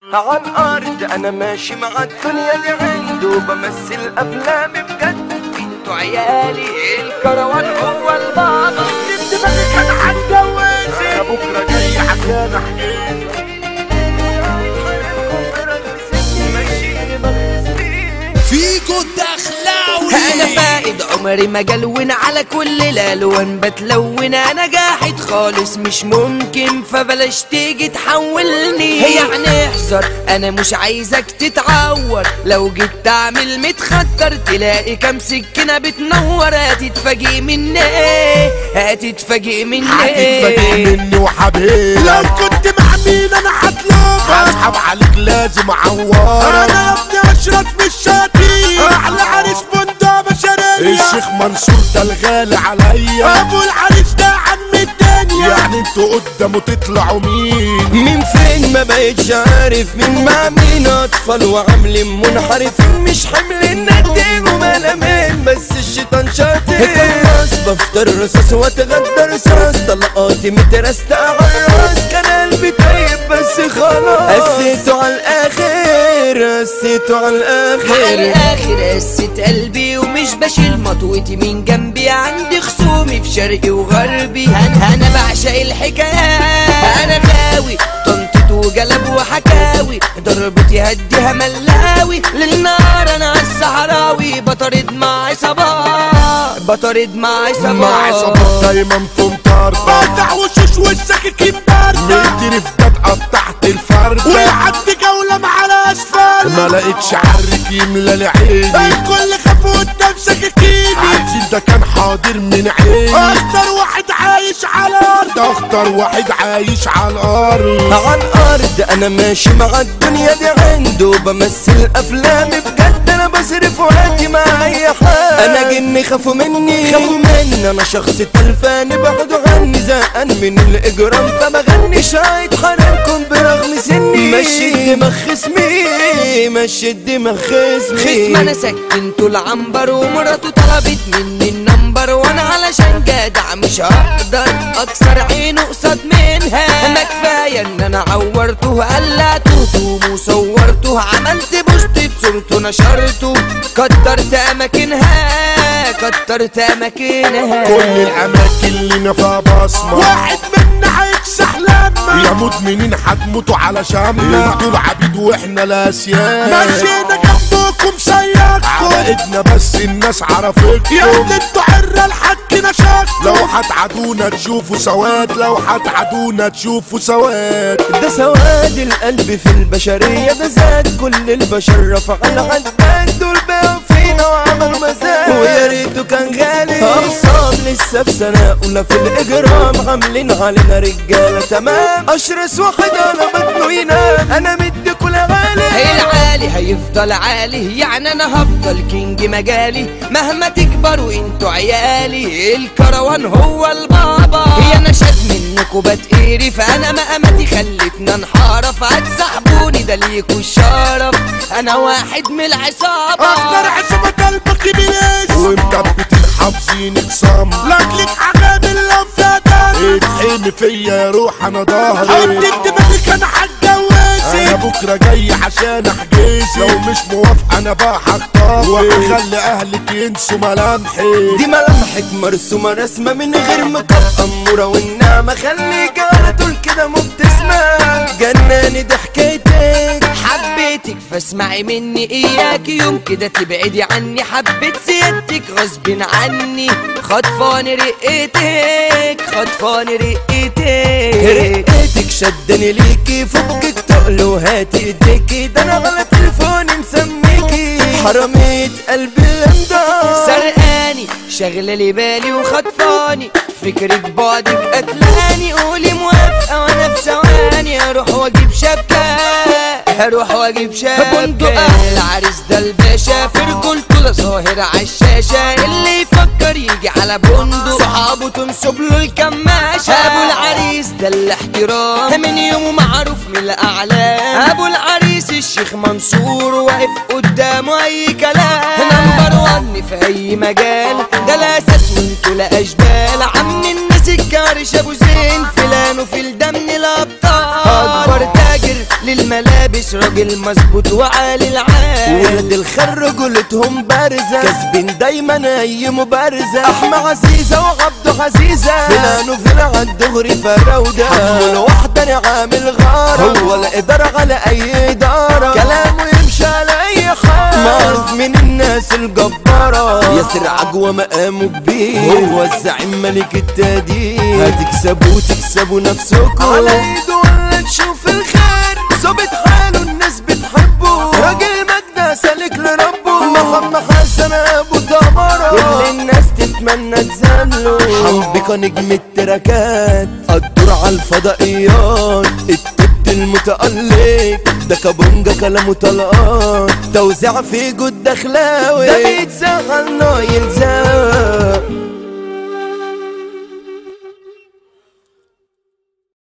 على الارض انا ماشي مع الدنيا اللي عنده بمثل افلام بجد انتوا عيالي الكروان هو البابا دماغي كان هتجوزي بكره جاي عشان احكي فيكو الدخلاوي انا فائد عمري ما جلون على كل الالوان بتلون انا جاحد خالص مش ممكن فبلاش تيجي تحولني يعني احذر انا مش عايزك تتعور لو جيت تعمل متخدر تلاقي كام سكينه بتنور هتتفاجئ مني هتتفاجئ مني هتتفاجئ مني وحبيبي لو كنت مع مين انا هطلبك هسحب عليك لازم اعورك انا يا ابني اشرف مش شاطي احلى عريس بندق بشرية الشيخ منصور ده الغالي عليا ابو العريس ده عم الدنيا يعني انتوا قدامه تطلعوا مين مين فين ما بقتش عارف مين مع مين اطفال وعاملين منحرفين مش حمل ندين وملامين بس الشيطان شاطر الناس بفطر رصاص واتغدى رصاص طلقاتي مترستة على الراس كان قلبي طيب بس خلاص قسيته على الاخر قسيته على الاخر على الاخر قسيت قلبي ومش بشيل مطوتي من جنبي عندي خصومي في شرقي وغربي انا انا بعشق الحكايات انا غاوي طنطت وجلب وحكاوي ضربتي هديها ملاوي للنار انا عالصحراوي بطرد مع عصابات بطرد مع عصابات مع عصابات دايما في مطاردة قطع وشوش والسكاكين باردة مديني في ده قطعت الفردة ويعدي جولة مع الاسفل ما لقيتش عرك يملى لعيني الكل خاف قدام سكاكيني عايزين ده كان حاضر من عيني اختار واحد عايش على الارض اختار واحد عايش على الارض على الارض انا ماشي مع الدنيا دي عنده بمثل افلام بجد انا بصرف وقتي مع اي حد انا جني خافوا مني خافوا مني انا شخص تلفان بعدوا عني زهقان من الاجرام فبغني شايط حرامكم برغم سني مشي الدماغ خصمي مشي الدماغ خصمي خصم انا سكنته العنبر ومراته طلبت مني النمبر وانا علشان جدع مش هقدر اكسر عينه قصاد منها ما كفايه ان انا عورته قلعته هدومه وصورته عملت بوست بصورته نشرته كترت اماكنها كترت اماكنها كل الاماكن لينا فيها بصمة واحد منا هيكسح لما يا مدمنين هتموتوا على شمنا انتوا العبيد واحنا الاسياد مشينا جنبكم سيادكم على ايدنا بس الناس عرفتكم يا ابني انتوا عرة الحك نشاكم لو هتعادونا تشوفوا سواد لو هتعادونا تشوفوا سواد ده سواد القلب في البشرية ده زاد كل البشر رفع العداد دول بقوا فينا وعملوا مزاج ويا ريته كان غالي أخصام لسه في سنة أولى في الإجرام عاملين علينا رجالة تمام أشرس واحد أنا بطنه ينام أنا مدي كل غالي العالي هيفضل عالي يعني أنا هفضل كينج مجالي مهما تكبروا انتوا عيالي الكروان هو البابا هي انا شاف منكوا بتقيري فانا مقامتي خلتنا انحرف هتسحبوني ده ليكوا الشرف انا واحد من العصابة اختار عصابة قلبك بليس ومكبتين حافظين صم لاجلك عجامل لو فاتن اتحمي فيا يا روح انا ظهري حط دماغك انا هتجوزك انا بكره جاي عشان احجزك لو مش موافق انا بقى هختار وهخلي اهلك ينسوا ملامحي دي ملامحك مرسومة رسمة من غير مكب أمورة والنعمة خليك على طول كده مبتسمة جناني ده حكايتك حبيتك فاسمعي مني إياك يوم كده تبعدي عني حبيت سيادتك غصب عني خطفاني رقتك خطفاني رقتك رقتك شدني ليكي فكك تقل وهاتي ايديكي ده انا على تليفوني مسميكي حرامية قلبي الامضاء سرقاني شغلة لي بالي وخطفاني فكرك بعدك قتلاني قولي موافقة وانا في ثواني اروح واجيب شبكة هروح واجيب شبكة بندق العريس ده الباشا في رجولته ده ظاهر عالشاشة اللي يفكر يجي على بندق صحابه تنسب له الكماشة ابو العريس ده الاحترام من يومه معروف من الاعلام ابو العريس الشيخ منصور واقف قدامه اي كلام نمبر ون في اي مجال ده الاساس وانتوا لا اشبال عم الناس الكارش ابو زين فلان وفي الدم الابطال اكبر تاجر للملابس الرئيس راجل مظبوط وعالي العال ولاد الخر رجولتهم بارزة كاسبين دايما اي مبارزة احمى عزيزة وعبده عزيزة فلان وفلان الدغري فراودة حمل واحدة انا عامل غارة هو لا ادارة على اي ادارة كلامه يمشي على اي حال معروف من الناس الجبارة ياسر عجوة مقامه كبير هو الزعيم ملك التقدير هتكسبوا تكسبوا نفسكم على ايده ولا تشوف الخير ظابط حاله الناس بتحبه راجل مجدة سالك لربه محمد حسن ابو تمرة كل الناس تتمنى تزامله حبك نجم التراكات الدور على الفضائيات التبت المتألق ده كابونجا كلامه طلقات توزيع في جود دخلاوي ده بيتزغل نايل زاق